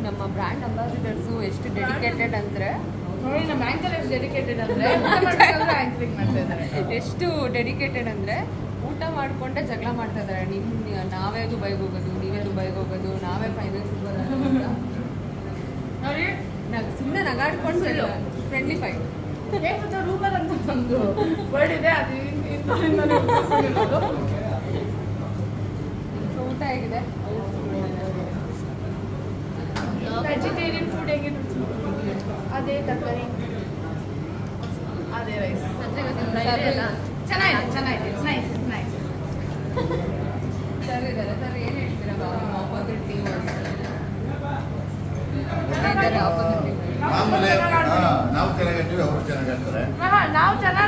ನಮ್ಮ ಬ್ರ್ಯಾಂಡ್ ಅಂಬಾಸಿಡರ್ಸು ಎಷ್ಟು ಡೆಡಿಕೇಟೆಡ್ ಅಂದರೆ ನೋಡಿ ನಮ್ಮ ಆಂಕರ್ ಎಷ್ಟು ಡೆಡಿಕೇಟೆಡ್ ಅಂದ್ರೆ ಊಟ ಮಾಡ್ಬೇಕಾದ್ರೆ ಆಂಕರಿಂಗ್ ಮಾಡ್ತಾ ಇದ್ದಾರೆ ಎಷ್ಟು ಡೆಡಿಕೇಟೆಡ್ ಅಂದರೆ ಊಟ ಮಾಡಿಕೊಂಡೇ ಜಗಳ ಮಾಡ್ತಾ ಇದ್ದಾರೆ ನಿಮ್ಮ ನಾವೇ ದುಬೈಗೆ ಹೋಗೋದು ನೀವೇ ದುಬೈಗೆ ಹೋಗೋದು ನಾವೇ ಫೈನಲ್ ಸಿಗೋದು ಅಂತ ನೋಡಿ ನಗ್ ಸುಮ್ಮನೆ ನಗಾಡ್ಕೊಂಡು ಫ್ರೆಂಡ್ಲಿ ಫೈಟ್ ಹೇಗೆ ಗೊತ್ತಾ ರೂಮರ್ ಅಂತ ಒಂದು ವರ್ಡ್ ಇದೆ ಅದು ಇಂಥದ್ರಿಂದನೇ ಉಪಯೋಗಿಸ್ಕೊಂಡಿರೋದು. ಸೊ ಊಟ ಹೇಗಿದೆ ವೆಜಿಟೇರಿಯನ್ ಫುಡ್ ಹೇಗಿದೆ ಅದೇ ತರಕಾರಿ ಅದೇ ರೈಸ್ ಚೆನ್ನಾಗಿದೆ ಚೆನ್ನಾಗಿದೆ ನೈಸ್ ನೈಸ್ ಸರ್ ಇದ್ದಾರೆ ಸರ್ ಏನು ಹೇಳ್ತೀರಾ ಆಪೋಸಿಟ್ ಟೀಮ್ ಇದ್ದಾರೆ ಆಪೋಸಿಟ್ ಟೀಮ್ ಮಾಮೂಲಿ ಹಾ, ನಾವು ಚೆನ್ನಾಗಿರ್ತೀವಿ ಅವರು ಚೆನ್ನಾಗಿರ್ತಾರೆ ನಾವು ಚೆನ್ನಾಗಿ